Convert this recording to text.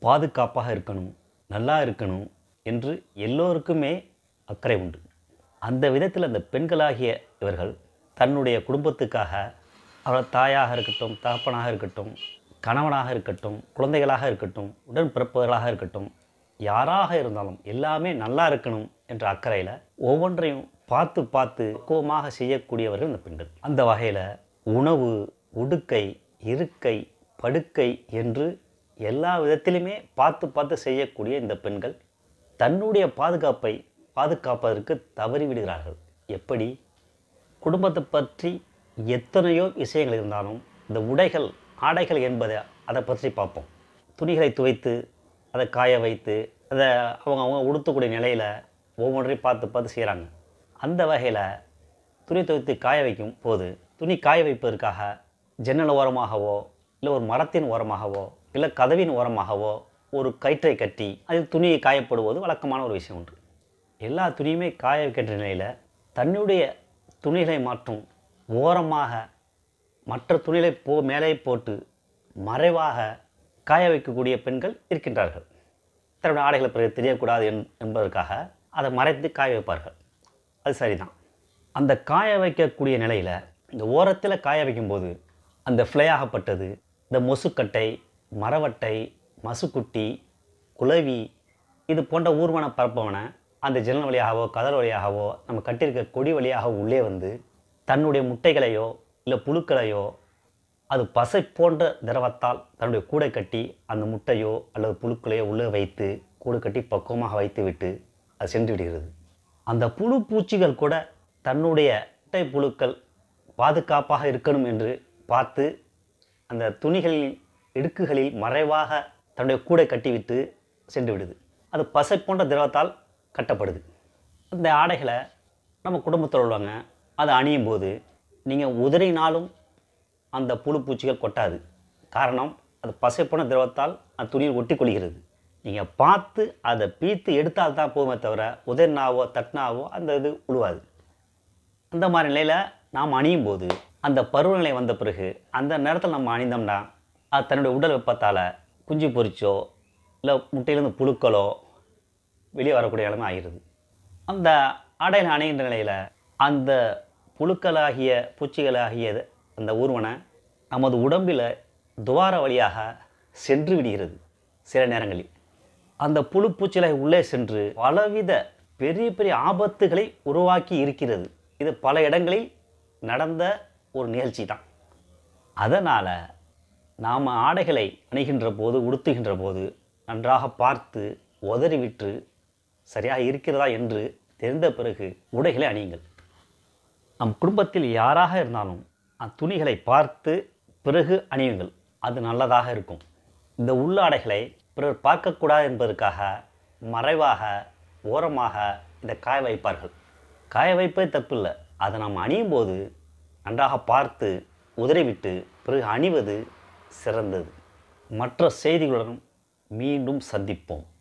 பாதுகாப்பாக இருக்கணும் நல்லா இருக்கணும் என்று எல்லோருக்குமே அக்கறை உண்டு அந்த விதத்தில் அந்த பெண்களாகிய இவர்கள் தன்னுடைய குடும்பத்துக்காக அவர் தாயாக இருக்கட்டும் தகப்பனாக இருக்கட்டும் கணவனாக இருக்கட்டும் குழந்தைகளாக இருக்கட்டும் உடன்பிறப்பவர்களாக இருக்கட்டும் யாராக இருந்தாலும் எல்லாமே நல்லா இருக்கணும் என்ற அக்கறையில் ஒவ்வொன்றையும் பார்த்து பார்த்து கோமாக செய்யக்கூடியவர்கள் இந்த பெண்கள் அந்த வகையில் உணவு உடுக்கை இருக்கை படுக்கை என்று எல்லா விதத்திலுமே பார்த்து பார்த்து செய்யக்கூடிய இந்த பெண்கள் தன்னுடைய பாதுகாப்பை பாதுகாப்பதற்கு தவறிவிடுகிறார்கள் எப்படி குடும்பத்தை பற்றி எத்தனையோ விஷயங்கள் இருந்தாலும் இந்த உடைகள் ஆடைகள் என்பதை அதை பற்றி பார்ப்போம் துணிகளை துவைத்து அதை காய வைத்து அதை அவங்க அவங்க உடுத்தக்கூடிய நிலையில் ஒவ்வொன்றையும் பார்த்து பார்த்து செய்கிறாங்க அந்த வகையில் துணி துவைத்து காய வைக்கும் போது துணி காய வைப்பதற்காக ஜன்னல் ஓரமாகவோ இல்லை ஒரு மரத்தின் ஓரமாகவோ இல்லை கதவின் ஓரமாகவோ ஒரு கயிற்றை கட்டி அதில் துணியை காயப்படுவது வழக்கமான ஒரு விஷயம் உண்டு எல்லா துணியுமே காய வைக்கின்ற நிலையில் தன்னுடைய துணிகளை மாற்றும் ஓரமாக மற்ற துணிகளை போ மேலே போட்டு மறைவாக காய வைக்கக்கூடிய பெண்கள் இருக்கின்றார்கள் தன்னுடைய ஆடைகளை பிறகு தெரியக்கூடாது என் என்பதற்காக அதை மறைத்து காய வைப்பார்கள் அது சரிதான் அந்த காய வைக்கக்கூடிய நிலையில் இந்த ஓரத்தில் காய வைக்கும்போது அந்த ஃப்ளையாகப்பட்டது இந்த மொசுக்கட்டை மரவட்டை மசுக்குட்டி குளவி இது போன்ற ஊர்வன பரப்பவனை அந்த ஜன்னல் வழியாகவோ கதல் வழியாகவோ நம்ம கட்டியிருக்க கொடி வழியாக உள்ளே வந்து தன்னுடைய முட்டைகளையோ இல்லை புழுக்களையோ அது பசை போன்ற திரவத்தால் தன்னுடைய கூடை கட்டி அந்த முட்டையோ அல்லது புழுக்களையோ உள்ளே வைத்து கூடு கட்டி பக்குவமாக வைத்து விட்டு அது சென்று விடுகிறது அந்த புழு பூச்சிகள் கூட தன்னுடைய முட்டை புழுக்கள் பாதுகாப்பாக இருக்கணும் என்று பார்த்து அந்த துணிகளில் இடுக்குகளில் மறைவாக தன்னுடைய கூடை கட்டிவிட்டு சென்று விடுது அது பசை போன்ற திரவத்தால் கட்டப்படுது அந்த ஆடைகளை நம்ம குடும்பத்தில் உள்ளவங்க அதை அணியும் போது நீங்கள் உதறினாலும் அந்த புழு பூச்சிகள் கொட்டாது காரணம் அது பசை போன திரவத்தால் அந்த துணியில் ஒட்டி கொள்கிறது நீங்கள் பார்த்து அதை பீத்து எடுத்தால் தான் போகுமே தவிர உதறினாவோ தட்டினாவோ அந்த இது உழுவாது அந்த மாதிரி நிலையில் நாம் அணியும் போது அந்த பருவநிலை வந்த பிறகு அந்த நேரத்தில் நம்ம அணிந்தோம்னா அது தன்னுடைய உடல் வெப்பத்தால் குஞ்சு பொரிச்சோ இல்லை முட்டையிலேருந்து புழுக்களோ வெளியே வரக்கூடிய நிலைமை ஆகிறது அந்த ஆடையில் அணிகின்ற நிலையில் அந்த புழுக்களாகிய பூச்சிகளாகிய அந்த ஊர்வனை நமது உடம்பில் துவார வழியாக சென்று விடுகிறது சில நேரங்களில் அந்த புழு பூச்சிகளை உள்ளே சென்று பலவித பெரிய பெரிய ஆபத்துகளை உருவாக்கி இருக்கிறது இது பல இடங்களில் நடந்த ஒரு நிகழ்ச்சி தான் அதனால் நாம் ஆடைகளை அணிகின்ற போது உடுத்துகின்ற போது நன்றாக பார்த்து உதறிவிட்டு சரியாக இருக்கிறதா என்று தெரிந்த பிறகு உடைகளை அணியுங்கள் நம் குடும்பத்தில் யாராக இருந்தாலும் அத்துணிகளை பார்த்து பிறகு அணியுங்கள் அது நல்லதாக இருக்கும் இந்த உள்ளாடைகளை பிறர் பார்க்கக்கூடாது என்பதற்காக மறைவாக ஓரமாக இதை காய வைப்பார்கள் காய வைப்பது தப்பில்லை அதை நாம் அணியும் போது நன்றாக பார்த்து உதறிவிட்டு பிறகு அணிவது சிறந்தது மற்ற செய்திகளுடன் மீண்டும் சந்திப்போம்